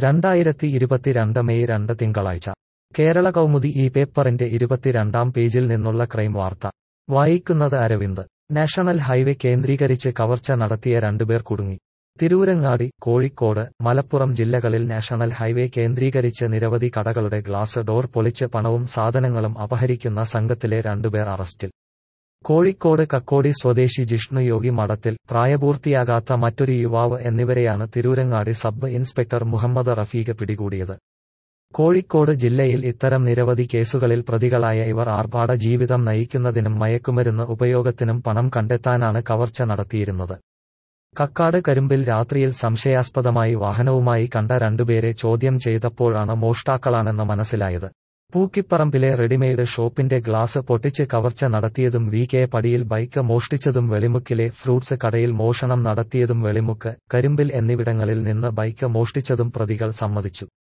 രണ്ടായിരത്തി ഇരുപത്തിരണ്ട് മെയ് രണ്ട് തിങ്കളാഴ്ച കേരള കൗമുദി ഈ പേപ്പറിന്റെ ഇരുപത്തിരണ്ടാം പേജിൽ നിന്നുള്ള ക്രൈം വാർത്ത വായിക്കുന്നത് അരവിന്ദ് നാഷണൽ ഹൈവേ കേന്ദ്രീകരിച്ച് കവർച്ച നടത്തിയ രണ്ടുപേർ കുടുങ്ങി തിരൂരങ്ങാടി കോഴിക്കോട് മലപ്പുറം ജില്ലകളിൽ നാഷണൽ ഹൈവേ കേന്ദ്രീകരിച്ച് നിരവധി കടകളുടെ ഗ്ലാസ് ഡോർ പൊളിച്ച് പണവും സാധനങ്ങളും അപഹരിക്കുന്ന സംഘത്തിലെ രണ്ടുപേർ അറസ്റ്റിൽ കോഴിക്കോട് കക്കോടി സ്വദേശി ജിഷ്ണു യോഗി മഠത്തിൽ പ്രായപൂർത്തിയാകാത്ത മറ്റൊരു യുവാവ് എന്നിവരെയാണ് തിരൂരങ്ങാടി സബ് ഇൻസ്പെക്ടർ മുഹമ്മദ് റഫീഖ് പിടികൂടിയത് കോഴിക്കോട് ജില്ലയിൽ ഇത്തരം നിരവധി കേസുകളിൽ പ്രതികളായ ഇവർ ആർഭാട ജീവിതം നയിക്കുന്നതിനും മയക്കുമരുന്ന് ഉപയോഗത്തിനും പണം കണ്ടെത്താനാണ് കവർച്ച നടത്തിയിരുന്നത് കക്കാട് കരിമ്പിൽ രാത്രിയിൽ സംശയാസ്പദമായി വാഹനവുമായി കണ്ട രണ്ടുപേരെ ചോദ്യം ചെയ്തപ്പോഴാണ് മോഷ്ടാക്കളാണെന്ന് മനസ്സിലായത് പൂക്കിപ്പറമ്പിലെ റെഡിമെയ്ഡ് ഷോപ്പിന്റെ ഗ്ലാസ് പൊട്ടിച്ച് കവർച്ച നടത്തിയതും വി കെ പടിയിൽ ബൈക്ക് മോഷ്ടിച്ചതും വെളിമുക്കിലെ ഫ്രൂട്ട്സ് കടയിൽ മോഷണം നടത്തിയതും വെളിമുക്ക് കരിമ്പിൽ എന്നിവിടങ്ങളിൽ നിന്ന് ബൈക്ക് മോഷ്ടിച്ചതും പ്രതികൾ സമ്മതിച്ചു